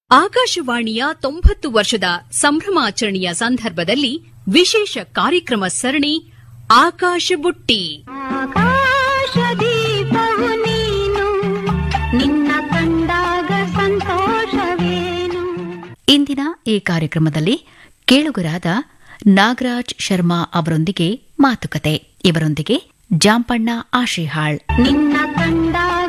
ಆಕಾಶವಾಣಿಯ ತೊಂಬತ್ತು ವರ್ಷದ ಸಂಭ್ರಮಾಚರಣೆಯ ಸಂದರ್ಭದಲ್ಲಿ ವಿಶೇಷ ಕಾರ್ಯಕ್ರಮ ಸರಣಿ ಆಕಾಶ ಬುಟ್ಟಿ ಆಕಾಶದೀಪವು ನೀನು ನಿನ್ನ ಕಂಡಾಗ ಸಂತೋಷವೇನು ಇಂದಿನ ಈ ಕಾರ್ಯಕ್ರಮದಲ್ಲಿ ಕೇಳುಗರಾದ ನಾಗರಾಜ್ ಶರ್ಮಾ ಅವರೊಂದಿಗೆ ಮಾತುಕತೆ ಇವರೊಂದಿಗೆ ಜಾಂಪಣ್ಣ ಆಶಿಹಾಳ್ ನಿನ್ನ ಕಂಡಾಗ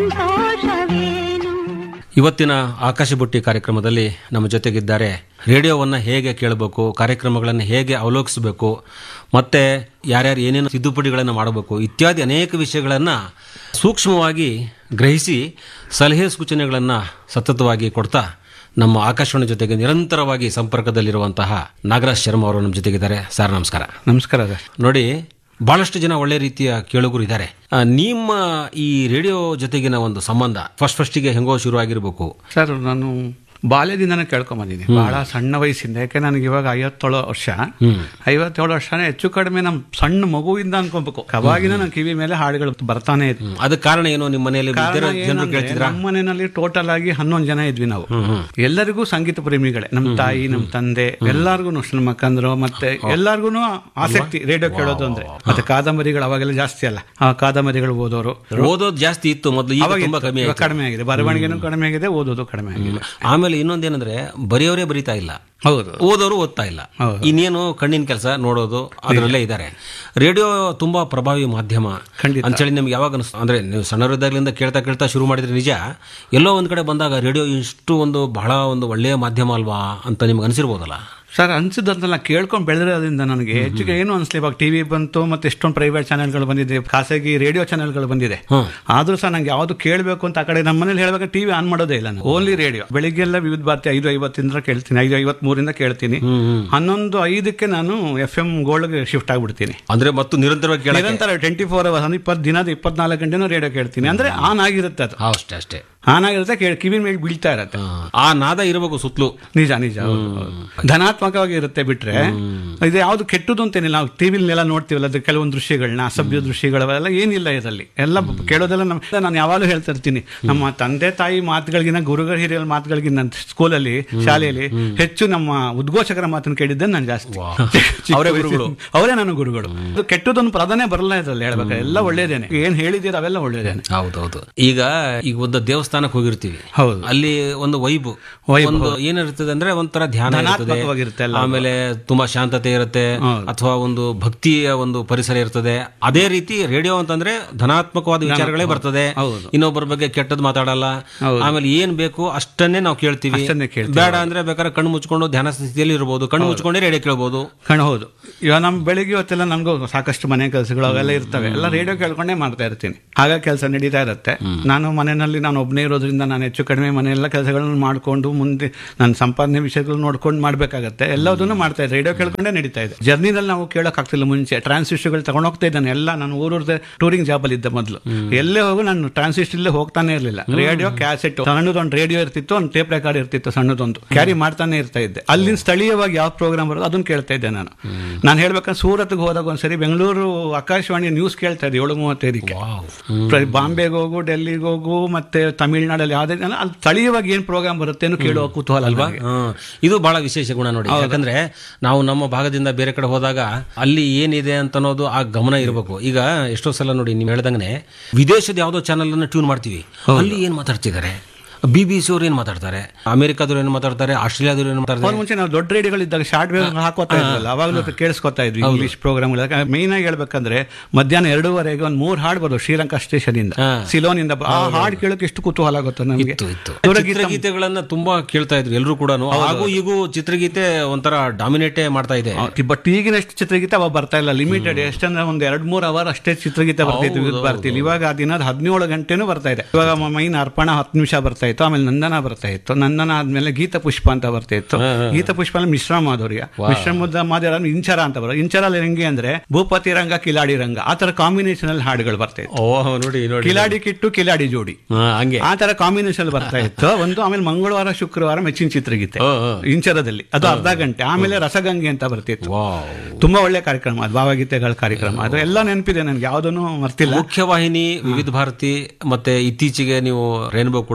ಸಂತೋಷವೇನು ಇವತ್ತಿನ ಆಕಾಶ ಬುಟ್ಟಿ ಕಾರ್ಯಕ್ರಮದಲ್ಲಿ ನಮ್ಮ ಜೊತೆಗಿದ್ದಾರೆ ರೇಡಿಯೋವನ್ನು ಹೇಗೆ ಕೇಳಬೇಕು ಕಾರ್ಯಕ್ರಮಗಳನ್ನು ಹೇಗೆ ಅವಲೋಕಿಸಬೇಕು ಮತ್ತೆ ಯಾರ್ಯಾರು ಏನೇನು ತಿದ್ದುಪಡಿಗಳನ್ನು ಮಾಡಬೇಕು ಇತ್ಯಾದಿ ಅನೇಕ ವಿಷಯಗಳನ್ನು ಸೂಕ್ಷ್ಮವಾಗಿ ಗ್ರಹಿಸಿ ಸಲಹೆ ಸೂಚನೆಗಳನ್ನು ಸತತವಾಗಿ ಕೊಡ್ತಾ ನಮ್ಮ ಆಕಾಶವಾಣಿ ಜೊತೆಗೆ ನಿರಂತರವಾಗಿ ಸಂಪರ್ಕದಲ್ಲಿರುವಂತಹ ನಾಗರಾಜ್ ಶರ್ಮಾ ಅವರು ನಮ್ಮ ಜೊತೆಗಿದ್ದಾರೆ ಸರ್ ನಮಸ್ಕಾರ ನಮಸ್ಕಾರ ಸರ್ ನೋಡಿ ಬಹಳಷ್ಟು ಜನ ಒಳ್ಳೆ ರೀತಿಯ ಕೇಳುಗರು ಇದ್ದಾರೆ ಆ, ನಿಮ್ಮ ಈ ರೇಡಿಯೋ ಜೊತೆಗಿನ ಒಂದು ಸಂಬಂಧ ಫಸ್ಟ್ ಫಸ್ಟಿಗೆ ಹೆಂಗೋ ಶುರುವಾಗಿರ್ಬೇಕು ಸರ್ ನಾನು ಬಾಲ್ಯದಿಂದನೇ ಕೇಳ್ಕೊಂಬಂದಿದ್ದೀನಿ ಬಹಳ ಸಣ್ಣ ವಯಸ್ಸಿಂದ ಯಾಕೆ ನನಗೆ ಇವಾಗ ಐವತ್ತೇಳು ವರ್ಷ ಐವತ್ತೇಳು ವರ್ಷನೇ ಹೆಚ್ಚು ಕಡಿಮೆ ನಮ್ಮ ಸಣ್ಣ ಮಗುವಿಂದ ಅನ್ಕೊಬೇಕು ಅವಾಗಿನ ನನ್ನ ಕಿವಿ ಮೇಲೆ ಹಾಡುಗಳು ಬರ್ತಾನೆ ಇದ್ವು ಹ್ಮ್. ಅದಕ್ಕೆ ಕಾರಣ ಏನು ನಿಮ್ಮ ಮನೆಯಲ್ಲಿ ಕಾರಣ ಇದ್ದಿರೋ ಜನರು ಏನಂದ್ರೆ, ಕೇಳ್ತಿದ್ರ ನಮ್ಮ ಮನೆಯಲ್ಲಿ ಟೋಟಲ್ ಆಗಿ ಹನ್ನೊಂದು ಜನ ಇದ್ವಿ ನಾವು ಎಲ್ಲರಿಗೂ ಸಂಗೀತ ಪ್ರೇಮಿಗಳೇ ನಮ್ಮ ತಾಯಿ ನಮ್ಮ ತಂದೆ ಎಲ್ಲಾರ್ಗು ನಮ್ಮ ಅಕ್ಕಂದ್ರು ಮತ್ತೆ ಎಲ್ಲಾರ್ಗು ಆಸಕ್ತಿ ರೇಡಿಯೋ ಕೇಳೋದು ಅಂದ್ರೆ ಮತ್ತೆ ಕಾದಂಬರಿಗಳು ಅವಾಗೆಲ್ಲ ಜಾಸ್ತಿ ಅಲ್ಲ ಆ ಕಾದಂಬರಿಗಳು ಓದೋರು ಓದೋದು ಜಾಸ್ತಿ ಇತ್ತು ಮೊದಲು ಈಗ ಅವಾಗ ತುಂಬಾ ಇತ್ತು. ಕಮ್ಮಿ ಇವಾಗ ಆಯ್ತು ಕಡಿಮೆ ಆಗಿದೆ ಬರವಣಿಗೆನೂ ಕಡಿಮೆ ಆಗಿದೆ ಓದೋದು ಕಡಿಮೆ ಆಗಿದೆ ಆಮೇಲೆ ಇನ್ನೊಂದೇನಂದ್ರೆ ಬರೆಯೋರೇ ಬರೀತಾ ಇಲ್ಲ ಹೌದು ಓದೋರು ಓದ್ತಾ ಇಲ್ಲ ಹೌದು. ಇನ್ನೇನು ಕಣ್ಣಿನ ಕೆಲಸ ನೋಡೋದು ಅದರಲ್ಲೇ ಇದ್ದಾರೆ ರೇಡಿಯೋ ತುಂಬಾ ಪ್ರಭಾವಿ ಮಾಧ್ಯಮ ಖಂಡಿತ. ಅಂತೇಳಿ ನಿಮ್ಗೆ ಯಾವಾಗ ಅನಿಸ್ತು ಅಂದ್ರೆ ನೀವು ಸಣ್ಣವರಿದ್ದಾಗಲಿಂದ ಕೇಳ್ತಾ ಕೇಳ್ತಾ ಶುರು ಮಾಡಿದ್ರೆ ನಿಜ ಎಲ್ಲೋ ಒಂದ್ ಕಡೆ ಬಂದಾಗ ರೇಡಿಯೋ ಇಷ್ಟು ಒಂದು ಬಹಳ ಒಂದು ಒಳ್ಳೆಯ ಮಾಧ್ಯಮ ಅಲ್ವಾ ಅಂತ ನಿಮ್ಗೆ ಅನಿಸಿರ್ಬೋದಲ್ಲ ಸರ್ ಅನ್ಸಿದ್ದಂತೆಲ್ಲ ಕೇಳ್ಕೊಂಡು ಬೆಳೆದಿರೋದ್ರಿಂದ ನನಗೆ ಹೆಚ್ಚಿಗೆ ಏನು ಅನ್ಸ್ಲಿ ಇವಾಗ ಟಿವಿ ಬಂತು ಮತ್ತೆ ಎಷ್ಟೊಂದು ಪ್ರೈವೇಟ್ ಚಾನೆಲ್ಗಳು ಬಂದಿದೆ ಖಾಸಗಿ ರೇಡಿಯೋ ಚಾನೆಲ್ಗಳು ಬಂದಿದೆ ಆದ್ರೂ ಸಹ ನಂಗೆ ಯಾವ್ದು ಕೇಳಬೇಕು ಅಂತ ಆ ಕಡೆ ನಮ್ಮ ಮನೇಲಿ ಹೇಳ್ಬೇಕು ಟಿವಿ ಆನ್ ಮಾಡೋದೇ ಇಲ್ಲ ನಾನು ಓನ್ಲಿ ರೇಡಿಯೋ ಬೆಳಿಗ್ಗೆಲ್ಲ ವಿವಿಧ ಭಾರತಿ ಐದು ಐವತ್ತಿಂದ ಕೇಳ್ತೀನಿ ಐದು ಐವತ್ ಮೂರಿಂದ ಕೇಳ್ತೀನಿ ಹನ್ನೊಂದು ಐದಕ್ಕೆ ನಾನು ಎಫ್ ಎಂ ಗೋಲ್ಡ್ಗೆ ಶಿಫ್ಟ್ ಆಗ್ಬಿಡ್ತೀನಿ ಅಂದ್ರೆ ಮತ್ತು ನಿರಂತರವಾಗಿ ಕೇಳಕ್ಕೆ ನಿರಂತರ ಟ್ವೆಂಟಿ ಫೋರ್ ಅವರ್ಸ್ ಇಪ್ಪತ್ತು ದಿನದ ಇಪ್ಪತ್ನಾಲ್ಕು ಗಂಟೆನೂ ರೇಡಿಯೋ ಕೇಳ್ತೀನಿ ಅಂದ್ರೆ ಆನ್ ಆಗಿರುತ್ತೆ ಅದು ಅಷ್ಟೇ ಅಷ್ಟೇ ಆನ್ ಆಗಿರುತ್ತೆ ಕೇಳ್- ಕಿವಿ ಮೇಲೆ ಬೀಳ್ತಾ ಇರತ್ತೆ ಆ ನಾದ ಇರಬೇಕು ಸುತ್ತಲೂ ನಿಜ ನಿಜ ಹೌದು, ಹೌದು. ಧನಾತ್ಮಕವಾಗಿ ಇರುತ್ತೆ ಬಿಟ್ರೆ ಇದು ಯಾವ್ದು ಕೆಟ್ಟದ್ದು ಅಂತೇನಿಲ್ಲ ನಾವು ಟಿವಿಲೆಲ್ಲ ನೋಡ್ತೀವಲ್ಲ ಅದು ಕೆಲವೊಂದು ದೃಶ್ಯಗಳನ್ನ ಅಸಭ್ಯ ದೃಶ್ಯಗಳವೆಲ್ಲ ಏನಿಲ್ಲ ಇದರಲ್ಲಿ ಎಲ್ಲ ಕೇಳೋದೆಲ್ಲ ನಮ್ಮ ನಾನು ಯಾವಾಗಲೂ ಹೇಳ್ತಾ ಇರ್ತೀನಿ ನಮ್ಮ ತಂದೆ ತಾಯಿ ಮಾತುಗಳಿಗಿನ ಗುರುಗಳ ಹಿರಿಯರ ಮಾತುಗಳಿಗಿನ ಸ್ಕೂಲಲ್ಲಿ ಶಾಲೆಯಲ್ಲಿ ಹೆಚ್ಚು ನಮ್ಮ ಉದ್ಘೋಷಕರ ಮಾತನ್ನು ಕೇಳಿದ್ದೆ ನಾನು ಜಾಸ್ತಿ ಚಿಕ್ಕ ಅವರೇ ವಯಸ್ಸಿನ- ಗುರುಗಳು. ಅವರೇ ನನ್ನ ಗುರುಗಳು ಅದು ಕೆಟ್ಟದೊಂದು ಪ್ರಧಾನೇ ಬರಲ್ಲ ಇದ್ರಲ್ಲಿ ಹೇಳ್ಬೇಕು ಎಲ್ಲ ಒಳ್ಳೇದೇನೆ ಏನ್ ಹೇಳಿದ್ದೀರ ಅವೆಲ್ಲ ಒಳ್ಳೇದೇನೆ ಹೌದೌದು ಈಗ ಈಗ ಒಂದು ದೇವಸ್ಥಾನಕ್ಕೆ ಹೋಗಿರ್ತೀವಿ ಹೌದು. ಅಲ್ಲಿ ಒಂದು ವೈಬು ವೈಬ್, ಒಂದು ಏನಿರ್ತದೆ ಅಂದ್ರೆ ಒಂಥರ ಧ್ಯಾನ ಇರ್ತದೆ ಧನಾತ್ಮಕವಾಗಿರುತ್ತೆ ಎಲ್ಲ. ಆಮೇಲೆ ತುಂಬಾ ಶಾಂತತೆ ಇರುತ್ತೆ ಹೌದು. ಅಥವಾ ಒಂದು ಭಕ್ತಿಯ ಒಂದು ಪರಿಸರ ಇರ್ತದೆ ಅದೇ ರೀತಿ ರೇಡಿಯೋ ಅಂತಂದ್ರೆ ಧನಾತ್ಮಕವಾದ ವಿಚಾರಗಳೇ ಬರ್ತದೆ ಹೌದು. ಇನ್ನೊಬ್ಬರ ಬಗ್ಗೆ ಕೆಟ್ಟದ್ದು ಮಾತಾಡಲ್ಲ ಆಮೇಲೆ ಏನ್ ಬೇಕು ಅಷ್ಟನ್ನೇ ನಾವು ಕೇಳ್ತೀವಿ ಅಷ್ಟನ್ನೇ ಕೇಳ್ತೀವಿ. ಬೇಡ ಅಂದ್ರೆ ಬೇಕಾದ್ರೆ ಕಣ್ಣು ಮುಚ್ಕೊಂಡು ಧ್ಯಾನ ಸ್ಥಿತಿಯಲ್ಲಿ ಇರ್ಬೋದು ಕಣ್ಣು ಮುಚ್ಕೊಂಡೇ ರೇಡಿಯೋ ಕೇಳ್ಬೋದು ಕಣ ಹೌದು ಇವಾಗ ನಮ್ ಬೆಳಿಗ್ಗೆ ಹೊತ್ತೆಲ್ಲ ನಮಗೂ ಸಾಕಷ್ಟು ಮನೆ ಕೆಲಸಗಳು ಅವೆಲ್ಲ ಇರ್ತವೆ ಎಲ್ಲ ರೇಡಿಯೋ ಕೇಳ್ಕೊಂಡೇ ಮಾಡ್ತಾ ಇರ್ತೀನಿ ಆಗ ಕೆಲಸ ನಡೀತಾ ಇರುತ್ತೆ ನಾನು ಮನೆಯಲ್ಲಿ ನಾನು ಒಬ್ಬನೇ ಇರೋದ್ರಿಂದ ನಾನು ಹೆಚ್ಚು ಕಡಿಮೆ ಮನೆಯೆಲ್ಲ ಕೆಲಸಗಳನ್ನ ಮಾಡ್ಕೊಂಡು ಮುಂದೆ ನನ್ನ ಸಂಪಾದನೆ ವಿಷಯಗಳು ನೋಡ್ಕೊಂಡು ಮಾಡ್ಬೇಕಾಗತ್ತೆ ಎಲ್ಲದನ್ನು ಮಾಡ್ತಾ ಇದ್ದೆ ರೇಡಿಯೋ ಕೇಳ್ಕೊಂಡೇ ನಡೀತಾ ಇದೆ ಜರ್ನಿನಲ್ಲಿ ನಾವು ಕೇಳಕ್ ಆಗ್ತಿಲ್ಲ ಮುಂಚೆ ಟ್ರಾನ್ಸಿಸ್ಟರ್ಗಳು ತಗೊಂಡು ಹೋಗ್ತಾ ಇದ್ದಾನೆ ಎಲ್ಲ ನಾನು ಊರೂರ್ದೆ ಟೂರಿಂಗ್ ಜಾಬಲ್ಲಿ ಇದ್ದೆ ಮೊದಲು ಎಲ್ಲೇ ಹೋಗು ನಾನು ಟ್ರಾನ್ಸಿಸ್ಟರ್ ಇಲ್ಲೇ ಹೋಗ್ತಾನೆ ಇರಲಿಲ್ಲ ರೇಡಿಯೋ ಕ್ಯಾಸೆಟ್ ಸಣ್ಣದೊಂದು ರೇಡಿಯೋ ಇರ್ತಿತ್ತು ಒಂದು ಟೇಪ್ ರೆಕಾರ್ಡ್ ಇರ್ತಿತ್ತು ಸಣ್ಣದೊಂದು ಕ್ಯಾರಿ ಮಾಡ್ತಾನೆ ಇರ್ತಾ ಇದ್ದೆ ಅಲ್ಲಿನ ಸ್ಥಳೀಯವಾಗಿ ಯಾವ ಪ್ರೋಗ್ರಾಮ್ ಬರೋದು ಅದನ್ನ ಕೇಳ್ತಾ ಇದ್ದೆ ನಾನು ನಾನು ಹೇಳ್ಬೇಕಂದ್ರೆ ಸೂರತ್ಗೆ ಹೋದಾಗ ಒಂದ್ಸರಿ ಬೆಂಗಳೂರು ಆಕಾಶವಾಣಿ ನ್ಯೂಸ್ ಕೇಳ್ತಾ ಇದ್ದೆ ಏಳು ಮೂವತ್ತೈದಕ್ಕೆ ಪ್ರ- ಬಾಂಬೆಗೆ ಹೋಗು ಡೆಲ್ಲಿಗೆ ಹೋಗು ಮತ್ತೆ ತಮಿಳ್ನಾಡಲ್ಲಿ ಯಾವ್ದೇ ಅಲ್ಲಿ ಸ್ಥಳೀಯವಾಗಿ ಏನ್ ಪ್ರೋಗ್ರಾಮ್ ಬರುತ್ತೆ ಅನ್ನೋ ಕೇಳುವ ಕುತೂಹಲ ಅಲ್ವಾ ಹ್ಮ್. ಇದು ಬಹಳ ವಿಶೇಷ ಗುಣ ನೋಡಿ ಯಾಕಂದ್ರೆ ನಾವು ನಮ್ಮ ಭಾಗದಿಂದ ಬೇರೆ ಕಡೆ ಹೋದಾಗ ಅಲ್ಲಿ ಏನಿದೆ ಅಂತ ಅನ್ನೋದು ಆ ಗಮನ ಇರಬೇಕು ಈಗ ಎಷ್ಟೋ ಸಲ ನೋಡಿ ನೀವು ಹೇಳ್ದಂಗೆ ವಿದೇಶದ ಯಾವ್ದೋ ಚಾನಲ್ ಅನ್ನ ಟ್ಯೂನ್ ಮಾಡ್ತೀವಿ ಅಲ್ಲಿ ಏನ್ ಮಾತಾಡ್ತಿದ್ದಾರೆ ಬಿ ಬಿ ಸಿ ಅವ್ರು ಏನ್ ಮಾತಾಡ್ತಾರೆ ಅಮೆರಿಕಾದವ್ರು ಏನ್ ಮಾತಾಡ್ತಾರೆ ಆಸ್ಟ್ರೇಲಿಯಾದವ್ರು ಏನ್ ಅವ್ರ ಮಾತಾಡ್ತಾರೆ ಮುಂಚೆ ನಾವು ದೊಡ್ಡ ರೇಡಿಯೋಗಳಿದ್ದಾಗ ಶಾರ್ಟ್ ವೇವ್ ಹಾಕೋತಾ ಇದ್ವಲ್ಲ ಅವಾಗಲೂ ಕೇಳಿಸ್ಕೊತಾ ಇದ್ವಿ ಇಂಗ್ಲಿಷ್ ಪ್ರೋಗ್ರಾಮ್ ಮೇನ್ ಆಗಿ ಹೇಳ್ಬೇಕಂದ್ರೆ ಮಧ್ಯಾಹ್ನ ಎರಡೂವರೆಗೆ ಒಂದ್ ಮೂರ್ ಹಾಡ್ ಬರೋದು ಶ್ರೀಲಂಕಾ ಸ್ಟೇಷನ್ ಇಂದ ಹಾ. ಸಿಲೋನ್ ಇಂದ ಆ ಹಾಡ್ ಕೇಳೋಕೆ ಎಷ್ಟು ಕುತೂಹಲ ಆಗುತ್ತೆ ನಮಗೆ ಇತ್ತು ಇತ್ತು ಚಿತ್ರಗೀತೆಗಳನ್ನ ತುಂಬಾ ಕೇಳ್ತಾ ಇದ್ರು ಎಲ್ರು ಕೂಡ ಹಾಗೂ ಈಗೂ ಚಿತ್ರಗೀತೆ ಒಂಥರ ಡಾಮಿನೇಟೇ ಮಾಡ್ತಾ ಇದೆ ಬಟ್ ಈಗಿನಷ್ಟು ಚಿತ್ರಗೀತೆ ಅವಾಗ ಬರ್ತಾ ಇಲ್ಲ ಲಿಮಿಟೆಡ್ ಎಷ್ಟಂದ್ರೆ ಒಂದ್ ಎರಡ್ ಮೂರ್ ಅವರ್ ಅಷ್ಟೇ ಚಿತ್ರಗೀತೆ ಬರ್ತಿದ್ವಿ ವಿವಿಧ ಭಾರತಿಲಿ ಇವಾಗ ಆ ದಿನದ ಹದಿನೇಳು ಗಂಟೆನೂ ಬರ್ತಾ ಇದೆ ಇವಾಗ ಮ- ಮೈನ್ ಅರ್ಪಣ ಹತ್ತು ನಿಮಿಷ ಬರ್ತಾ ಇತ್ತು ಆಮೇಲೆ ನಂದನ ಬರ್ತಾ ಇತ್ತು ನಂದನ ಆದ್ಮೇಲೆ ಗೀತ ಪುಷ್ಪ ಅಂತ ಬರ್ತಾ ಇತ್ತು ಗೀತ ಪುಷ್ಪ ಅಂದ್ರೆ ಮಿಶ್ರ ಮಾಧುರ್ಯ ಮಿಶ್ರ ಮುದ್ದ ಮಾಧುರ್ಯ ಅಂದ್ರೆ ಇಂಚರ ಅಂತ ಬರೋ ಇಂಚರಲ್ಲಿ ಹೆಂಗೆ ಅಂದ್ರೆ ಭೂಪತಿ ರಂಗ ಕಿಲಾಡಿ ರಂಗ ಆ ತರ ಕಾಂಬಿನೇಷನ್ ಅಲ್ಲಿ ಹಾಡುಗಳು ಬರ್ತಾ ಇತ್ತು ಓ ನೋಡಿ ನೋಡಿ ಕಿಲಾಡಿ ಕಿಟ್ಟು ಕಿಲಾಡಿ ಜೋಡಿ ಹಾ, ಹಂಗೆ ಆ ತರ ಕಾಂಬಿನೇಷನ್ ಬರ್ತಾ ಇತ್ತು ಒಂದು ಆಮೇಲೆ ಮಂಗಳವಾರ ಶುಕ್ರವಾರ ಮೆಚ್ಚಿನ ಚಿತ್ರಗೀತೆ ಹಾ, ಹಾ. ಇಂಚರದಲ್ಲಿ ಅದು ಅರ್ಧ ಗಂಟೆ ಆಮೇಲೆ ರಸಗಂಗೆ ಅಂತ ಬರ್ತಿತ್ತು ವಾವ್ ತುಂಬಾ ಒಳ್ಳೆ ಕಾರ್ಯಕ್ರಮ ಅದು ಭಾವಗೀತೆಗಳ ಕಾರ್ಯಕ್ರಮ ಅದು ಎಲ್ಲ ನೆನಪಿದೆ ನನಗೆ ಯಾವುದನ್ನು ಮರ್ತಿಲ್ಲ ಮುಖ್ಯವಾಹಿನಿ ವಿವಿಧ ಭಾರತಿ ಮತ್ತೆ ಇತ್ತೀಚೆಗೆ ನೀವು ರೇನ್ಬೋ ಕೂಡ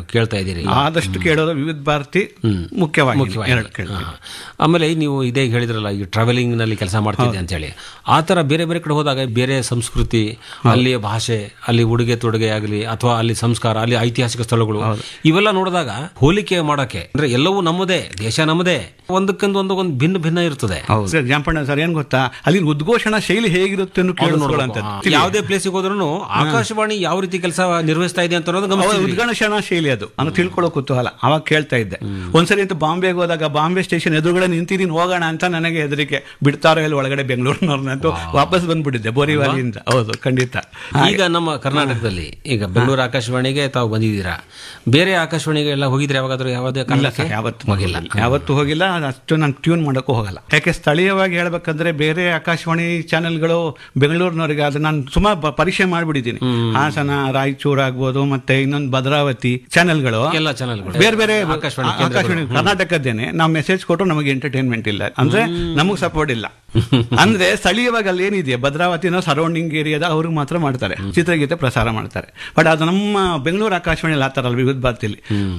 ಕೇಳ್ತಾ ಇದ್ದೀರಿ ಆದಷ್ಟು ಕೇಳೋದು ವಿವಿಧ ಭಾರತಿ ಮುಖ್ಯವಾಗಿ ಮುಖ್ಯವಾಗಿ. ಎರಡು ಕೇಳ್ತೀವಿ ಹಾ. ಆಮೇಲೆ ನೀವು ಇದೇ ಹೇಳಿದ್ರಲ್ಲ ಈ ಟ್ರಾವೆಲಿಂಗ್ ನಲ್ಲಿ ಕೆಲಸ ಮಾಡ್ತಿದ್ದೆ ಅಂತ ಹೇಳಿ ಆ ತರ ಬೇರೆ ಬೇರೆ ಕಡೆ ಹೋದಾಗ ಬೇರೆ ಸಂಸ್ಕೃತಿ ಅಲ್ಲಿಯ ಭಾಷೆ ಅಲ್ಲಿ ಉಡುಗೆ ತೊಡುಗೆ ಆಗಲಿ ಅಥವಾ ಅಲ್ಲಿ ಸಂಸ್ಕಾರ ಅಲ್ಲಿ ಐತಿಹಾಸಿಕ ಸ್ಥಳಗಳು ಇವೆಲ್ಲ ನೋಡಿದಾಗ ಹೋಲಿಕೆ ಮಾಡಕ್ಕೆ ಅಂದ್ರೆ ಎಲ್ಲವೂ ನಮ್ಮದೇ ದೇಶ ನಮ್ಮದೇ ಒಂದಕ್ಕೊಂದು ಒಂದು ಒಂದು ಭಿನ್ನ ಭಿನ್ನ ಇರ್ತದೆ ಹೌದು ಜಾಂಪಣ್ಣ ಸರ್ ಏನ್ ಗೊತ್ತಾ ಅಲ್ಲಿ ಉದ್ಘೋಷಣಾ ಶೈಲಿ ಹೇಗಿರುತ್ತೆ ಅನ್ನೋ ಕೇಳಿಸ್ಕೊಳ್ಳೋಂಥದ್ದು ಯಾವುದೇ ಪ್ಲೇಸಿಗೆ ಹೋದ್ರೂ ಆಕಾಶವಾಣಿ ಯಾವ ರೀತಿ ಕೆಲಸ ನಿರ್ವಹಿಸ್ತಾ ಇದೆ ಅಂತ ಅನ್ನೋದು ಗಮನಿಸಿದ್ರಿ? ಉದ್ಘಾಟನಾ ಶೈಲಿ ಅದು ಅನ್ನೋ ತಿಳ್ಕೊಳ್ಳೋ ಕುತೂಹಲ ಅವಾಗ ಕೇಳ್ತಾ ಇದ್ದೆ ಒಂದ್ಸರಿ ಅಂತ ಬಾಂಬೆಗೆ ಹೋದಾಗ ಬಾಂಬೆ ಸ್ಟೇಷನ್ ಎದುರುಗಡೆ ನಿಂತಿದ್ದೀನಿ ಹೋಗೋಣ ಅಂತ ನನಗೆ ಹೆದರಿಕೆ ಬಿಡ್ತಾರೋ ಇಲ್ಲಿ ಒಳಗಡೆ ಬೆಂಗಳೂರಿನವ್ರನ್ನಂತೂ ವಾಪಸ್ ಬಂದ್ಬಿಟ್ಟಿದ್ದೆ ಬೋರಿವಾಲಿಯಿಂದ ಹೌದು ಖಂಡಿತ ಈಗ ನಮ್ಮ ಕರ್ನಾಟಕದಲ್ಲಿ ಈಗ ಬೆಂಗಳೂರು ಆಕಾಶವಾಣಿಗೆ ತಾವು ಬಂದಿದ್ದೀರಾ ಬೇರೆ ಆಕಾಶವಾಣಿಗೆ ಎಲ್ಲ ಹೋಗಿದ್ರೆ ಯಾವಾಗಾದ್ರೂ ಯಾವುದೇ ಇಲ್ಲ ಕಾರಣಕ್ಕೆ ಸರ್ ಯಾವತ್ತು ಹೋಗಿಲ್ಲ ಯಾವತ್ತೂ ಹೋಗಿಲ್ಲ ಅಷ್ಟು ನಾನು ಟ್ಯೂನ್ ಮಾಡೋಕ್ಕೂ ಹೋಗಲ್ಲ ಯಾಕೆ ಸ್ಥಳೀಯವಾಗಿ ಹೇಳ್ಬೇಕಂದ್ರೆ ಬೇರೆ ಆಕಾಶವಾಣಿ ಚಾನೆಲ್ಗಳು ಬೆಂಗಳೂರಿನವರಿಗೆ ಅದು ನಾನು ಸುಮಾರು ಪ- ಪರೀಕ್ಷೆ ಮಾಡಿಬಿಟ್ಟಿದ್ದೀನಿ ಹಾಸನ ರಾಯಚೂರು ಆಗ್ಬೋದು ಮತ್ತೆ ಇನ್ನೊಂದು ಭದ್ರಾವತಿ ಚಾನೆಲ್ಗಳು ಎಲ್ಲ ಚಾನೆಲ್ಗಳು ಬೇರೆ ಬೇರೆ ಆಕಾಶವಾಣಿ ಆ- ಆಕಾಶವಾಣಿ ಕರ್ನಾಟಕದ್ದೇನೆ ನಾವು ಮೆಸೇಜ್ ಕೊಟ್ಟು ನಮಗೆ ಎಂಟರ್ಟೈನ್ಮೆಂಟ್ ಇಲ್ಲ ಅಂದ್ರೆ ನಮಗೆ ಸಪೋರ್ಟ್ ಇಲ್ಲ ಅಂದ್ರೆ ಸ್ಥಳೀಯವಾಗಿ ಅಲ್ಲಿ ಏನಿದೆ ಭದ್ರಾವತಿನ ಸರೌಂಡಿಂಗ್ ಏರಿಯಾದ ಅವ್ರಿಗೆ ಮಾತ್ರ ಮಾಡ್ತಾರೆ ಚಿತ್ರಗೀತೆ ಪ್ರಸಾರ ಮಾಡ್ತಾರೆ ಬಟ್ ಅದು ನಮ್ಮ ಬೆಂಗಳೂರು ಆಕಾಶವಾಣಿಯಲ್ಲಿ ಆ ಥರ ಅಲ್ಲ ವಿವಿಧ ಭಾರತಿಯಲ್ಲಿ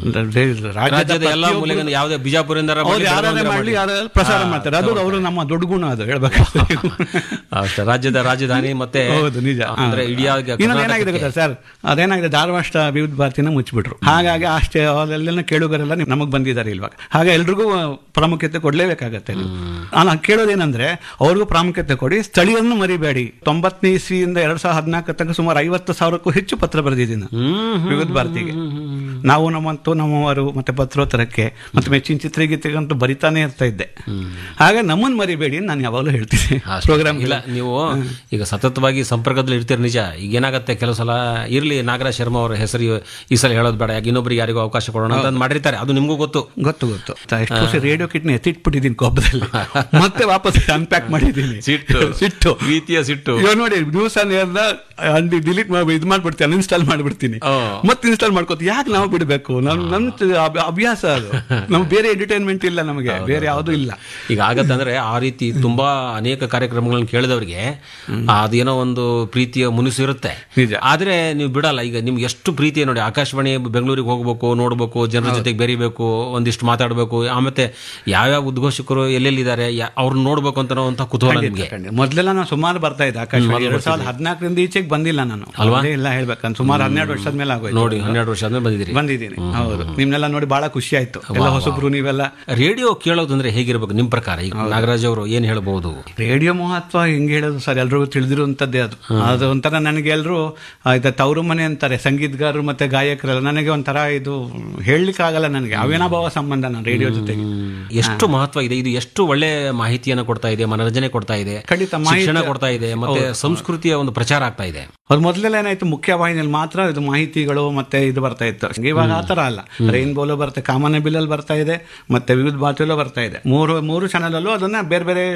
ರಾಜ್ಯದ ಎಲ್ಲ ಮೂಲೆಗಳಿಂದ ಯಾವುದೇ ಬಿಜಾಪುರದಿಂದ ಅವ್ರು ಯಾರೇ ಮಾಡಲಿ ಯಾರು ಪ್ರಸಾರ ಮಾಡ್ತಾರೆ ಅದು ಅವರು ನಮ್ಮ ದೊಡ್ಡ ಗುಣ ಅದು ಹೇಳ್ಬೇಕಾದ್ರೆ ಅಷ್ಟೇ ರಾಜ್ಯದ ರಾಜಧಾನಿ ಮತ್ತೆ ಹೌದು ನಿಜ ಅಂದ್ರೆ ಇಡೀ ಇನ್ನೊಂದು ಏನಾಗಿದೆ ಗೊತ್ತಾ ಸರ್ ಅದೇನಾಗಿದೆ ಧಾರವಾಡ ವಿವಿಧ ಭಾರತಿನ ಮುಚ್ಚಿಬಿಟ್ರು ಹಾಗಾಗಿ ಅಷ್ಟೇ ಅಲ್ಲೆಲ್ಲ ಕೇಳುಗರೆಲ್ಲ ನಮಗೆ ಬಂದಿದ್ದಾರೆ ಇಲ್ವಾಗ ಹಾಗೆ ಎಲ್ರಿಗೂ ಪ್ರಾಮುಖ್ಯತೆ ಕೊಡ್ಲೇಬೇಕಾಗತ್ತೆ ಇಲ್ಲಿ. ನಾನು ಕೇಳೋದೇನಂದ್ರೆ ಅವ್ರಿಗೂ ಪ್ರಾಮುಖ್ಯತೆ ಕೊಡಿ ಸ್ಥಳೀಯರನ್ನು ಮರಿಬೇಡಿ ತೊಂಬತ್ತನೇ ಇಸ್ವಿಯಿಂದ ಎರಡ್ ಸಾವಿರದ ಹದಿನಾಲ್ಕು ತನಕ ಸುಮಾರು ಐವತ್ತು ಸಾವಿರಕ್ಕೂ ಹೆಚ್ಚು ಪತ್ರ ಬರೆದಿದ್ದೀನಿ ನಾನು. ವಿವಿಧ ಭಾರತಿಗೆ ನಾವು ನಮ್ಮಂತೂ ನಮ್ಮವರು ಮತ್ತೆ ಪತ್ರೋತ್ತರಕ್ಕೆ ಮತ್ತೆ ಮೆಚ್ಚಿನ ಚಿತ್ರಗೀತೆಗಂತೂ ಬರಿತಾನೆ ಇರ್ತಾ ಇದ್ದೆ ಹಾಗೆ ನಮ್ಮನ್ನು ಮರಿಬೇಡಿ ಅಂತ ನಾನು ಯಾವಾಗಲೂ ಹೇಳ್ತೀನಿ ಅಷ್ಟೇ. ಪ್ರೋಗ್ರಾಮ್ ಇಲ್ಲ ನೀವು ಈಗ ಸತತವಾಗಿ ಸಂಪರ್ಕದಲ್ಲಿ ಇರ್ತೀರಿ ನಿಜ ಈಗ ಏನಾಗುತ್ತೆ ಕೆಲವು ಸಲ ಇರ್ಲಿ ನಾಗರಾಜ್ ಶರ್ಮಾ ಅವರ ಹೆಸರು ಈ ಸಲ ಹೇಳೋದು ಬೇಡ ಯಾಕೆ ಇನ್ನೊಬ್ರಿಗೆ ಯಾರಿಗೂ ಅವಕಾಶ ಕೊಡೋಣ ಅಂತ ಮಾಡಿರ್ತಾರೆ ಅದು ನಿಮಗೂ ಗೊತ್ತು ಗೊತ್ತು ಗೊತ್ತು ಎಷ್ಟು ವರ್ಷ ರೇಡಿಯೋ ಕಿಟ್ನ ಎತ್ತಿಟ್ಬಿಟ್ಟಿದ್ದೀನಿ ಕೋಪದಲ್ಲಿ ಮತ್ತೆ ವಾಪಸ್ ಅನ್ಪ್ಯಾಕ್ ಮಾಡಿದ್ದೀನಿ ಸಿಟ್ಟು. ಸಿಟ್ಟು ಪ್ರೀತಿಯ ಸಿಟ್ಟು. ಇವಾಗ ನೋಡಿ ನ್ಯೂಸ್ ಅಲ್ಲಿ ಡಿಲೀಟ್ ಮಾಡಿ ಇದು ಮಾಡ್ಬಿಡ್ತೀನಿ ಅನ್ಇನ್ಸ್ಟಾಲ್ ಮಾಡ್ಬಿಡ್ತೀನಿ ಓ. ಮತ್ತೆ ಇನ್ಸ್ಟಾಲ್ ಮಾಡ್ಕೋತಿ ಯಾಕೆ ನಾವು ಬಿಡಬೇಕು ನಮ್ ನಮ್ ಅಭ್ಯ- ಅಭ್ಯಾಸ ಅದು ನಮ್ಗೆ ಬೇರೆ ಎಂಟರ್ಟೈನ್ಮೆಂಟ್ ಇಲ್ಲ ನಮಗೆ ಬೇರೆ ಯಾವುದೂ ಇಲ್ಲ ಈಗ ಆಗತ್ತಂದ್ರೆ ಆ ರೀತಿ ತುಂಬಾ ಅನೇಕ ಕಾರ್ಯಕ್ರಮಗಳನ್ನ ಕೇಳಿದವರಿಗೆ ಅದೇನೋ ಒಂದು ಪ್ರೀತಿಯ ಮುನಿಸು ಇರುತ್ತೆ ನಿಜ. ಆದ್ರೆ ನೀವು ಬಿಡಲ್ಲ ಈಗ ನಿಮ್ಗೆ ಎಷ್ಟು ಪ್ರೀತಿ ನೋಡಿ ಆಕಾಶವಾಣಿ ಬೆಂಗಳೂರಿಗೆ ಹೋಗ್ಬೇಕು ನೋಡ್ಬೇಕು ಜನರ ಜೊತೆಗೆ ಬೆರಿಬೇಕು ಒಂದಿಷ್ಟು ಮಾತಾಡಬೇಕು ಆಮೇಲೆ ಯಾವ್ಯಾವ ಉದ್ಘೋಷಕರು ಎಲ್ಲೆಲ್ಲಿದ್ದಾರೆ ಅವ್ರನ್ನ ನೋಡ್ಬೇಕು ಅಂತ ಅನ್ನೋಂಥ ಕುತೂಹಲ ನಿಮ್ಗೆ ಮೊದಲೆಲ್ಲ ನಾನು ಸುಮಾರು ಬರ್ತಾ ಇದ್ದೆ ಆಕಾಶವಾಣಿ ಎರಡ್ ಸಾವಿರದ ಹದಿನಾಲ್ಕರಿಂದ ಈಚೆಗೆ ಬಂದಿಲ್ಲ ನಾನು ಅಲ್ವಾ ಇಲ್ಲ ಹೇಳ್ಬೇಕಂತ ಸುಮಾರು ಹನ್ನೆರಡು ವರ್ಷದ ಮೇಲೆ ಆಗೋಯ್ತು ನೋಡಿ ಹನ್ನೆರಡು ವರ್ಷ ಆದ್ಮೇಲೆ ಬಂದಿದ್ದೀರಿ ಬಂದಿದ್ದೀನಿ ಹೌದು ನಿಮ್ನೆಲ್ಲ ನೋಡಿ ಬಹಳ ಖುಷಿ ಆಯ್ತು ಎಲ್ಲ ಹೊಸಬ್ರು ನೀವೆಲ್ಲ ರೇಡಿಯೋ ಕೇಳೋದಂದ್ರೆ ಹೇಗಿರ್ಬೇಕು ನಿಮ್ ಪ್ರಕಾರ ಈಗ ನಾಗರಾಜ್ ಅವರು ಏನ್ ಹೇಳ್ಬಹುದು ರೇಡಿಯೋ ಮಹತ್ವ ಹೆಂಗ್ ಹೇಳೋದು ಸರ್ ಎಲ್ರಿಗೂ ತಿಳಿದಿರುವಂತದ್ದೇ ಅದು ಅದು ಒಂಥರ ನನಗೆ ಎಲ್ರು ಆಯ್ತಾ ತವರು ಮನೆ ಅಂತಾರೆ ಸಂಗೀತಗಾರರು ಮತ್ತೆ ಗಾಯಕರೆಲ್ಲ ನನಗೆ ಒಂಥರ ಇದು ಹೇಳಲಿಕ್ಕೆ ಆಗಲ್ಲ ನನಗೆ ಅವಿನಾಭಾವ ಸಂಬಂಧ ನಾನು ರೇಡಿಯೋ ಜೊತೆಗೆ ಎಷ್ಟು ಮಹತ್ವ ಇದೆ ಇದು ಎಷ್ಟು ಒಳ್ಳೆ ಮಾಹಿತಿಯನ್ನು ಕೊಡ್ತಾ ಇದೆ ಮನರಂಜನೆ ಕೊಡ್ತಾ ಇದೆ ಖಂಡಿತ ಮಾಹಿತಿ- ಶಿಕ್ಷಣ ಕೊಡ್ತಾ ಇದೆ ಮತ್ತೆ ಸಂಸ್ಕೃತಿಯ ಒಂದು ಪ್ರಚಾರ ಆಗ್ತಾ ಇದೆ ಅದು ಮೊದಲೆಲ್ಲ ಏನಾಯ್ತು ಮುಖ್ಯವಾಹಿನಿಯಲ್ಲಿ ಮಾತ್ರ ಇದು ಮಾಹಿತಿಗಳು ಮತ್ತೆ ಇದು ಬರ್ತಾ ಇತ್ತು ಇವಾಗ ಆ ಥರ ಅಲ್ಲ ರೈನ್ಬೋಲು ಬರುತ್ತೆ ಕಾಮನ್ ಬಿಲ್ಲಲ್ಲಿ ಬರ್ತಾ ಇದೆ ಮತ್ತೆ ವಿವಿಧ ಭಾರತಿಯಲ್ಲೂ ಬರ್ತಾ ಇದೆ ಮೂರು ಮೂರು ಚಾನಲಲ್ಲೂ ಅದನ್ನ ಬೇರೆ ಬೇರೆ